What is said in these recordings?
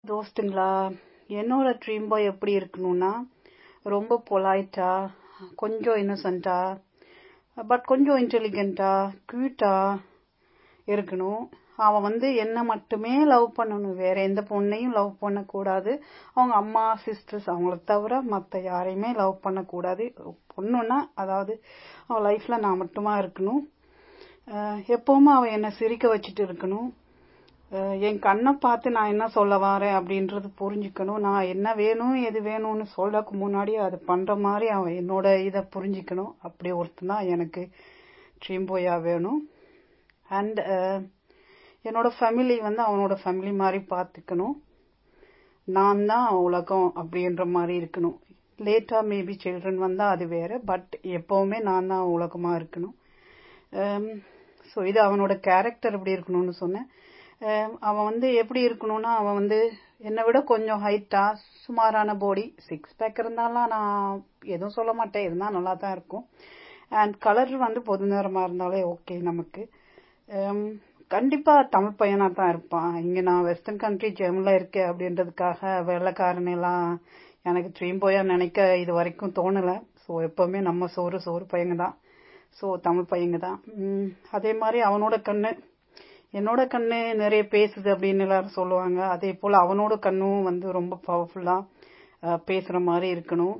தோஸ்துங்களா என்னோட dream boy எப்படி இருக்கணும்னா ரொம்ப பொலைட்டா கொஞ்சம் இன்னசென்ட்டா பட் கொஞ்சம் இன்டெலிஜென்ட்டா க்யூட்டா இருக்கணும் அவன் வந்து என்ன மட்டுமே லவ் பண்ணணும் வேற எந்த பொண்ணையும் லவ் பண்ணக்கூடாது அவங்க அம்மா சிஸ்டர்ஸ் அவங்கள தவிர மற்ற யாரையுமே லவ் பண்ணக்கூடாது பொண்ணுன்னா அதாவது அவன் லைஃப்ல நான் மட்டுமா இருக்கணும் எப்பவுமே அவன் என்ன சிரிக்க வச்சுட்டு இருக்கணும் என் கண்ணை பார்த்து நான் என்ன சொல்ல வரேன் அப்படின்றது புரிஞ்சுக்கணும் நான் என்ன வேணும் எது வேணும்னு சொல்லக்கு முன்னாடி அது பண்ற மாதிரி அவன் என்னோட இதை புரிஞ்சுக்கணும் அப்படி ஒருத்தன் தான் எனக்கு ட்ரீம் பாயா வேணும் அண்ட் என்னோட ஃபேமிலி வந்து அவனோட ஃபேமிலி மாதிரி பார்த்துக்கணும் நான் தான் உலகம் அப்படின்ற மாதிரி இருக்கணும் லேட்டா மேபி சில்ட்ரன் வந்தா அது வேற பட் எப்பவுமே நான் தான் உலகமா இருக்கணும் ஸோ இது அவனோட கேரக்டர் எப்படி இருக்கணும்னு சொன்னேன் அவன் வந்து எப்படி இருக்கணும்னா அவன் வந்து என்னை விட கொஞ்சம் ஹைட்டா சுமாரான பாடி சிக்ஸ் பேக் இருந்தாலும் நான் எதுவும் சொல்ல மாட்டேன் இருந்தா நல்லா தான் இருக்கும் அண்ட் கலர் வந்து பொது நேரமா இருந்தாலே ஓகே நமக்கு கண்டிப்பா தமிழ் பையனா தான் இருப்பான் இங்க நான் வெஸ்டர்ன் கண்ட்ரி ஜெர்மன்ல இருக்கேன் அப்படின்றதுக்காக வெள்ளக்காரன் எல்லாம் எனக்கு ட்ரீம் போயா நினைக்க இது வரைக்கும் தோணல ஸோ எப்பவுமே நம்ம சோறு சோறு பையங்க தான் ஸோ தமிழ் பையங்க தான் அதே மாதிரி அவனோட கண்ணு என்னோட கண்ணு நிறைய பேசுது அப்படின்னு எல்லாரும் சொல்லுவாங்க அதே போல அவனோட கண்ணும் வந்து ரொம்ப பவர்ஃபுல்லா பேசுற மாதிரி இருக்கணும்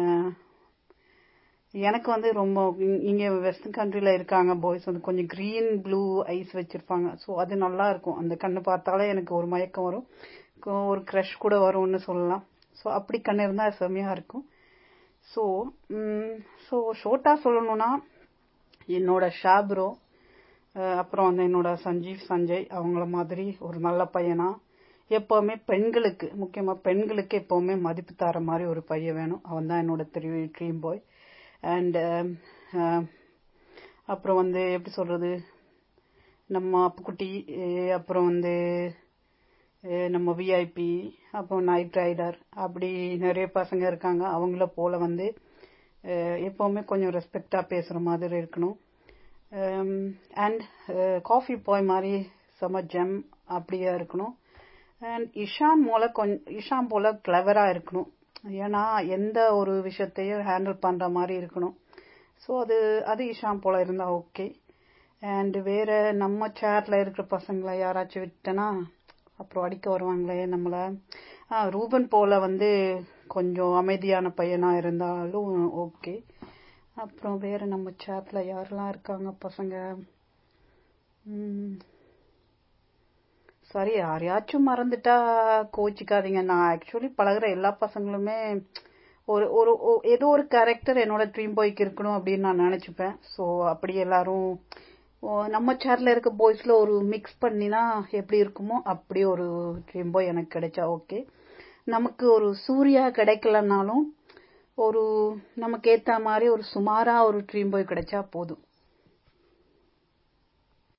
எனக்கு வந்து ரொம்ப இங்க வெஸ்டர்ன் கண்ட்ரில இருக்காங்க பாய்ஸ் வந்து கொஞ்சம் கிரீன் ப்ளூ ஐஸ் வச்சிருப்பாங்க ஸோ அது நல்லா இருக்கும் அந்த கண்ணு பார்த்தாலே எனக்கு ஒரு மயக்கம் வரும் ஒரு க்ரஷ் கூட வரும்னு சொல்லலாம் ஸோ அப்படி கண்ணு இருந்தா செம்மையா இருக்கும் ஸோ ஸோ ஷோர்ட்டா சொல்லணும்னா என்னோட ஷாப்ரோ அப்புறம் வந்து என்னோட சஞ்சீவ் சஞ்சய் அவங்கள மாதிரி ஒரு நல்ல பையனா எப்பவுமே பெண்களுக்கு முக்கியமா பெண்களுக்கு எப்பவுமே மதிப்பு தர மாதிரி ஒரு பையன் வேணும் அவன் தான் என்னோட ட்ரீம் பாய் அண்ட் அப்புறம் வந்து எப்படி சொல்றது நம்ம அப்புக்குட்டி அப்புறம் வந்து நம்ம விஐபி அப்புறம் நைட் ரைடர் அப்படி நிறைய பசங்க இருக்காங்க அவங்கள போல வந்து எப்பவுமே கொஞ்சம் ரெஸ்பெக்டா பேசுற மாதிரி இருக்கணும் அண்ட் காஃபி பாய் மாதிரி செம ஜெம் அப்படியா இருக்கணும் அண்ட் இஷான் போல கொஞ்சம் இஷான் போல கிளவரா இருக்கணும் ஏன்னா எந்த ஒரு விஷயத்தையும் ஹேண்டில் பண்ற மாதிரி இருக்கணும் ஸோ அது அது இஷான் போல இருந்தா ஓகே அண்ட் வேற நம்ம சேர்ல இருக்கிற பசங்களை யாராச்சும் விட்டனா அப்புறம் அடிக்க வருவாங்களே நம்மள ரூபன் போல வந்து கொஞ்சம் அமைதியான பையனா இருந்தாலும் ஓகே அப்புறம் வேற நம்ம சேட்ல யாரெல்லாம் இருக்காங்க பசங்க சரி யாரையாச்சும் மறந்துட்டா கோச்சிக்காதீங்க நான் ஆக்சுவலி பழகுற எல்லா பசங்களுமே ஒரு ஒரு ஏதோ ஒரு கேரக்டர் என்னோட ட்ரீம் பாய்க்கு இருக்கணும் அப்படின்னு நான் நினைச்சுப்பேன் ஸோ அப்படி எல்லாரும் நம்ம சேர்ல இருக்க பாய்ஸ்ல ஒரு மிக்ஸ் பண்ணினா எப்படி இருக்குமோ அப்படி ஒரு ட்ரீம் பாய் எனக்கு கிடைச்சா ஓகே நமக்கு ஒரு சூர்யா கிடைக்கலனாலும் ஒரு நமக்கு ஏத்த மாதிரி ஒரு சுமாரா ஒரு ட்ரீம் பாய் கிடைச்சா போதும்